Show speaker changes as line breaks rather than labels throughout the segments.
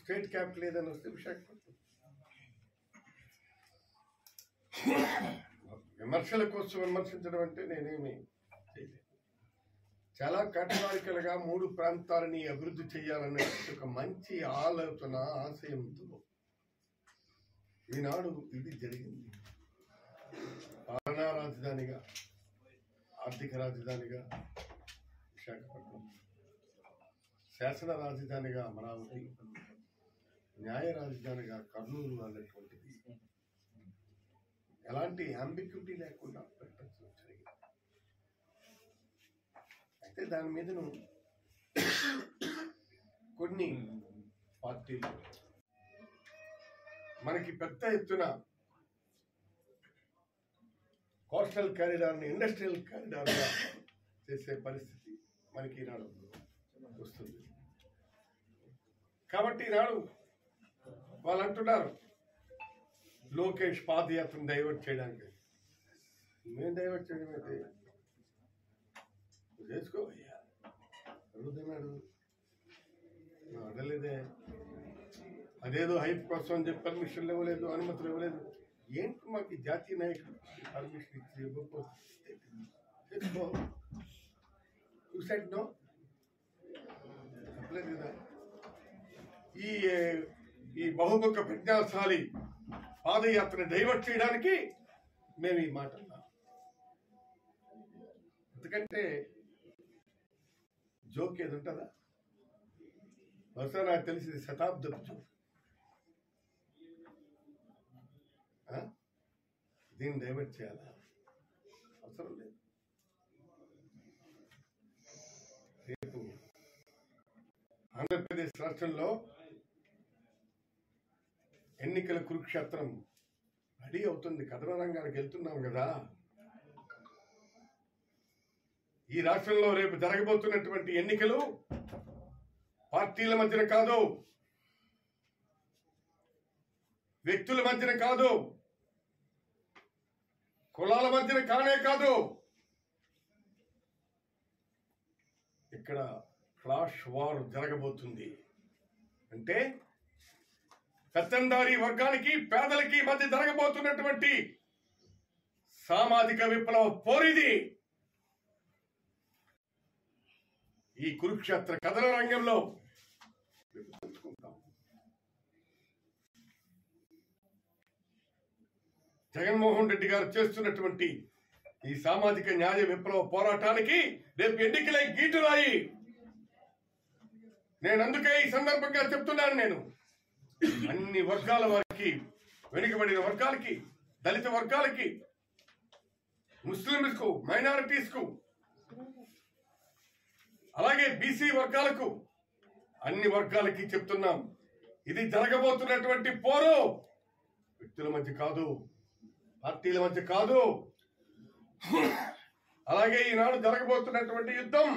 State capital ఏదైనా వస్తే విశాఖపట్నం విమర్శల కోసం విమర్శించడం అంటే నేనేమి చేయలేదు చాలా categorical గా మూడు ప్రాంతాలని అభివృద్ధి చేయాలనే ఒక మంచి ఆలోచన ఆశయంతో ఈనాడు ఇది జరిగింది పాలనా రాజధానిగా ఆర్థిక రాజధానిగా విశాఖపట్నం శాసన రాజధానిగా అమరావతి న్యాయ రాజధానిగా కర్నూలు అన్నటువంటిది ఎలాంటి అంబిక్యూటీ లేకుండా పెట్టడం జరిగింది అయితే దాని మీదను కొన్ని పార్టీలు మనకి పెద్ద ఎత్తున కోస్టల్ కారిడార్ని ఇండస్ట్రియల్ కారిడార్గా చేసే పరిస్థితి మనకి ఈనాడు వస్తుంది కాబట్టి ఈనాడు వాళ్ళు అంటున్నారు లోకేష్ పాదయాత్రను డైవర్ట్ చేయడానికి మేము డైవర్ట్ చేయడం అయితే నువ్వు చేసుకో అయ్యా అడుగుతున్నాడు నువ్వు అడలేదే అదేదో హైప్ కోసం అని చెప్పి పర్మిషన్లు ఇవ్వలేదు అనుమతులు ఇవ్వలేదు ఏంటి మాకు ఈ జాతీయ నాయకుడు పర్మిషన్ ఇచ్చి ఇవ్వకపోతే చేసుకో యూ సెట్ నో చెప్పలేదు కదా ఈ ఈ బహుముఖ ప్రజ్ఞాశాలి పాదయాత్ర డైవర్ట్ చేయడానికి మేము ఈ మాట అన్నాం ఎందుకంటే జోక్ ఏది ఉంటుందా బహుశా నాకు తెలిసింది శతాబ్దపు జోక్ ఆ? దీన్ని డైవర్ట్ చేయాలా అవసరం లేదు రేపు ఆంధ్రప్రదేశ్ రాష్ట్రంలో ఎన్నికల కురుక్షేత్రం రెడీ అవుతుంది కథన రంగానికి వెళ్తున్నాం కదా ఈ రాష్ట్రంలో రేపు జరగబోతున్నటువంటి ఎన్నికలు పార్టీల మధ్యన కాదు వ్యక్తుల మధ్యన కాదు కులాల మధ్యన కానే కాదు ఇక్కడ క్లాష్ వార్ జరగబోతుంది అంటే పెత్తందారి వర్గానికి పేదలకి మధ్య జరగబోతున్నటువంటి సామాజిక విప్లవ పోరిది ఈ కురుక్షేత్ర కథన రంగంలో రేపు తెలుసుకుంటాం జగన్మోహన్ రెడ్డి గారు చేస్తున్నటువంటి ఈ సామాజిక న్యాయ విప్లవ పోరాటానికి రేపు ఎన్నికలే గీటురాయి నేను అందుకే ఈ సందర్భంగా చెప్తున్నాను నేను అన్ని వర్గాల వారికి వెనుకబడిన వర్గాలకి దళిత వర్గాలకి ముస్లింస్ కు మైనారిటీస్ కు అలాగే బీసీ వర్గాలకు అన్ని వర్గాలకి చెప్తున్నాం ఇది జరగబోతున్నటువంటి పోరు వ్యక్తుల మధ్య కాదు పార్టీల మధ్య కాదు అలాగే ఈనాడు జరగబోతున్నటువంటి యుద్ధం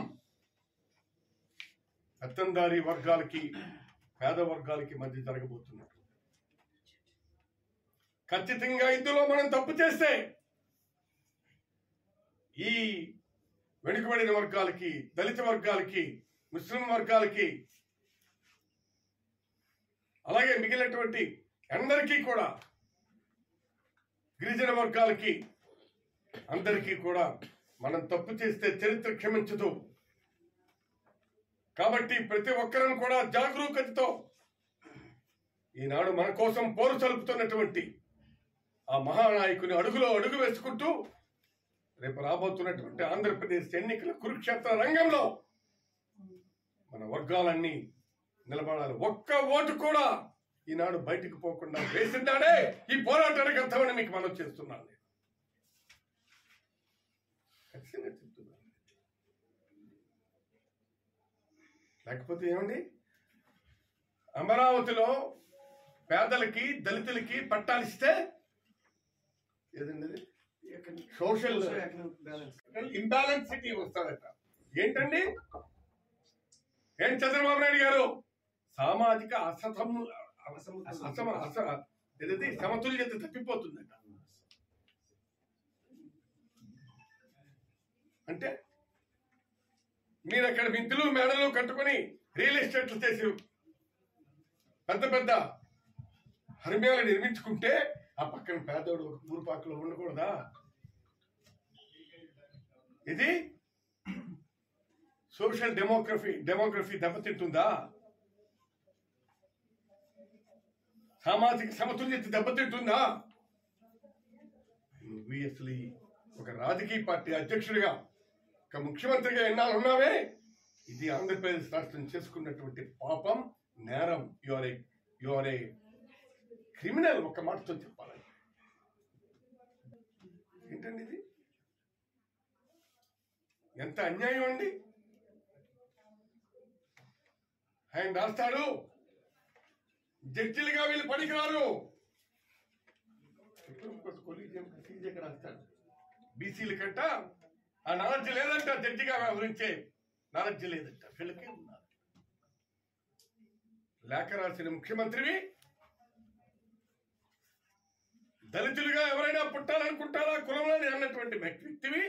పెత్తందారి వర్గాలకి పేద వర్గాలకి మధ్య జరగబోతున్నట్టు ఖచ్చితంగా ఇందులో మనం తప్పు చేస్తే ఈ వెనుకబడిన వర్గాలకి దళిత వర్గాలకి ముస్లిం వర్గాలకి అలాగే మిగిలినటువంటి అందరికీ కూడా గిరిజన వర్గాలకి అందరికీ కూడా మనం తప్పు చేస్తే చరిత్ర క్షమించదు కాబట్టి ప్రతి ఒక్కరం కూడా జాగరూకతతో ఈనాడు మన కోసం పోరు సలుపుతున్నటువంటి ఆ మహానాయకుని అడుగులో అడుగు వేసుకుంటూ రేపు రాబోతున్నటువంటి ఆంధ్రప్రదేశ్ ఎన్నికల కురుక్షేత్ర రంగంలో మన వర్గాలన్నీ నిలబడాలి ఒక్క ఓటు కూడా ఈనాడు బయటకు పోకుండా వేసిందాడే ఈ పోరాటానికి అర్థమని మీకు మనం చేస్తున్నాను నేను. ఖచ్చితంగా చెప్తున్నాను లేకపోతే ఏమండి అమరావతిలో పేదలకి దళితులకి పట్టాలిస్తే ఏదండి అది? సోషల్ ఇంబ్యాలెన్స్ సిటీ వస్తాడట ఏంటండి ఏం చంద్రబాబు నాయుడు గారు సామాజిక అసతము అసమ అస ఏదైతే సమతుల్యత తప్పిపోతుందట అంటే మీరు అక్కడ మింతులు మేడలు కట్టుకొని రియల్ ఎస్టేట్లు చేసి పెద్ద పెద్ద హరిమేలు నిర్మించుకుంటే ఆ పక్కన పేదోడు ఒక పూరుపాకలో ఉండకూడదా ఇది సోషల్ డెమోగ్రఫీ డెమోగ్రఫీ దెబ్బతింటుందా సామాజిక సమతుల్యత దెబ్బతింటుందా నువ్వు అసలు ఈ ఒక రాజకీయ పార్టీ అధ్యక్షుడిగా ఒక ముఖ్యమంత్రిగా ఎన్నాళ్ళు ఉన్నావే ఇది ఆంధ్రప్రదేశ్ రాష్ట్రం చేసుకున్నటువంటి పాపం నేరం యువర్ యువర్ ఏ క్రిమినల్ ఒక మాటతో చెప్పాలి ఏంటండి ఇది ఎంత అన్యాయం అండి ఆయన రాస్తాడు జడ్జిలుగా వీళ్ళు పనికిరారు రాస్తాడు బీసీల కంట ఆ నాలెడ్జ్ లేదంట జడ్జిగా వ్యవహరించే నాలెడ్జ్ లేదంట వీళ్ళకే ఉన్నారు లేఖ రాసిన ముఖ్యమంత్రివి దళితులుగా ఎవరైనా పుట్టాలనుకుంటారా కులంలోని అన్నటువంటి వ్యక్తివి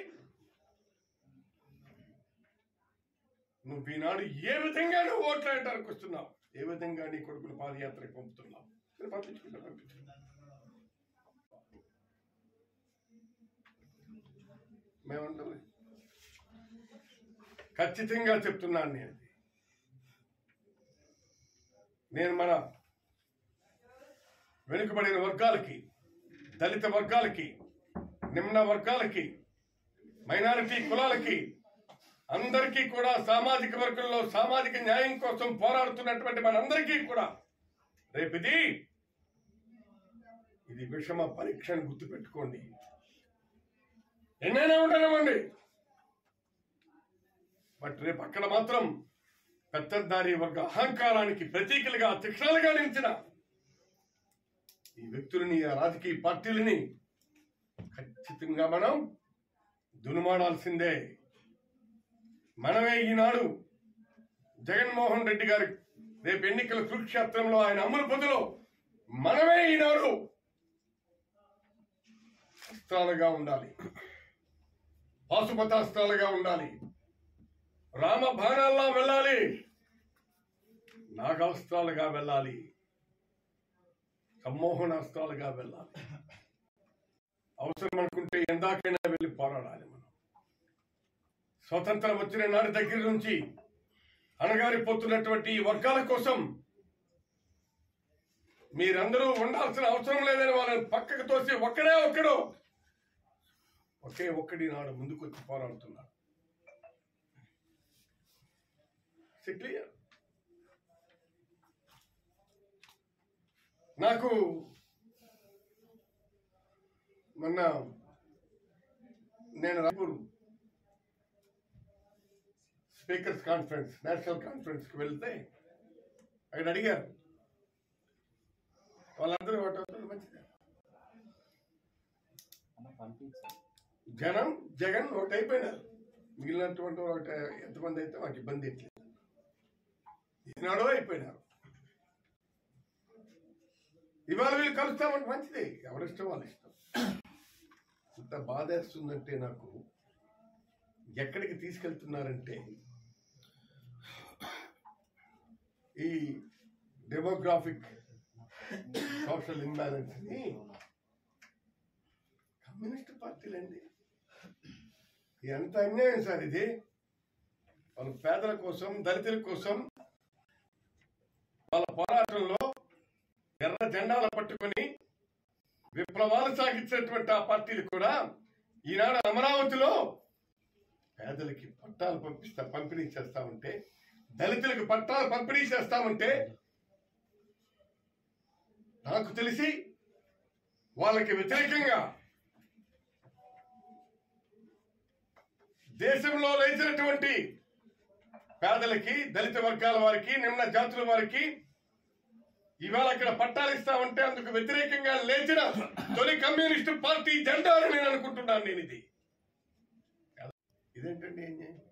నువ్వు ఈనాడు ఏ విధంగా నువ్వు ఓట్లాడటానికి వస్తున్నావు ఏ విధంగా నీ కొడుకును పాదయాత్రకు పంపుతున్నావు సరే, పంపించుకుంటా పంపించుకుంటా మేమంటాం ఖచ్చితంగా చెప్తున్నాను నేను నేను మన వెనుకబడిన వర్గాలకి దళిత వర్గాలకి నిమ్న వర్గాలకి మైనారిటీ కులాలకి అందరికీ కూడా సామాజిక వర్గంలో సామాజిక న్యాయం కోసం పోరాడుతున్నటువంటి మనందరికీ కూడా రేపు ఇది ఇది విషమ పరీక్షను గుర్తుపెట్టుకోండి ఎన్నైనా ఉండనివ్వండి బట్ రేపు అక్కడ మాత్రం పెత్తందారి వర్గ అహంకారానికి ప్రతీకలుగా శిక్షణలుగా నిలిచిన ఈ వ్యక్తులని ఆ రాజకీయ పార్టీలని ఖచ్చితంగా మనం దునుమాడాల్సిందే మనమే ఈనాడు జగన్మోహన్ రెడ్డి గారి రేపు ఎన్నికల కురుక్షేత్రంలో ఆయన అమలు పొందులో మనమే ఈనాడు అస్త్రాలుగా ఉండాలి పాశుపతాస్త్రాలుగా ఉండాలి రామ బాణాల్లా వెళ్ళాలి నాగాస్త్రాలుగా వెళ్ళాలి సమ్మోహనాస్త్రాలుగా వెళ్ళాలి అవసరం అనుకుంటే ఎందాకైనా వెళ్ళి పోరాడాలి మనం స్వతంత్రం వచ్చిన నాటి దగ్గర నుంచి అణగారిపోతున్నటువంటి ఈ వర్గాల కోసం మీరందరూ ఉండాల్సిన అవసరం లేదని వాళ్ళని పక్కకు తోసి ఒక్కడే ఒక్కడు ఒకే ఒక్కడి నాడు ముందుకొచ్చి పోరాడుతున్నారు క్లియర్ నాకు మొన్న నేను రాపూర్ స్పీకర్స్ కాన్ఫరెన్స్ నేషనల్ కాన్ఫరెన్స్ కి వెళ్తే అక్కడ అడిగారు వాళ్ళందరూ ఒకటి ఒకటి మంచిదే జనం జగన్ ఒకటి అయిపోయినారు మిగిలినటువంటి వాళ్ళు ఒకటి ఎంతమంది అయితే మాకు ఇబ్బంది ఎట్లేదు ఈనాడో అయిపోయినారు ఇవాళ వీళ్ళు కలుస్తామంటే మంచిదే ఎవరిష్టం వాళ్ళ ఇష్టం ఇంత బాధేస్తుందంటే నాకు ఎక్కడికి తీసుకెళ్తున్నారంటే ఈ డెమోగ్రాఫిక్ సోషల్ ఇంబ్యాలెన్స్ ని కమ్యూనిస్ట్ పార్టీలండి ఎంత అన్యాయం సార్ ఇది వాళ్ళ పేదల కోసం దళితుల కోసం వాళ్ళ పోరాటంలో ఎర్ర జెండాలు పట్టుకొని విప్లవాలు సాగించినటువంటి ఆ పార్టీలు కూడా ఈనాడు అమరావతిలో పేదలకి పట్టాలు పంపిస్తా పంపిణీ చేస్తామంటే దళితులకు పట్టాలు పంపిణీ చేస్తామంటే నాకు తెలిసి వాళ్ళకి వ్యతిరేకంగా దేశంలో లేచినటువంటి పేదలకి దళిత వర్గాల వారికి నిమ్న జాతుల వారికి ఇవాళ అక్కడ పట్టాలు ఇస్తామంటే అందుకు వ్యతిరేకంగా లేచిన తొలి కమ్యూనిస్టు పార్టీ జెండా అని నేను అనుకుంటున్నాను నేను ఇది ఇదేంటండి ఏం చేయ-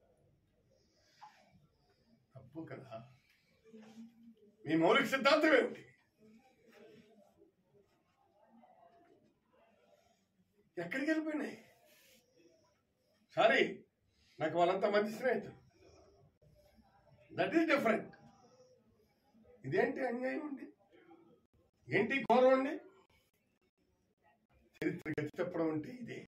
తప్పు కదా మీ మౌలిక సిద్ధాంతం ఏమిటి ఎక్కడికి వెళ్ళిపోయినాయి సారీ నాకు వాళ్ళంతా మంచి స్నేహితులు దట్ ఈస్ డిఫరెంట్ ఇదేంటి అన్యాయం అండి ఏంటి ఘోరం అండి చరిత్ర గతి చెప్పడం అంటే ఇదే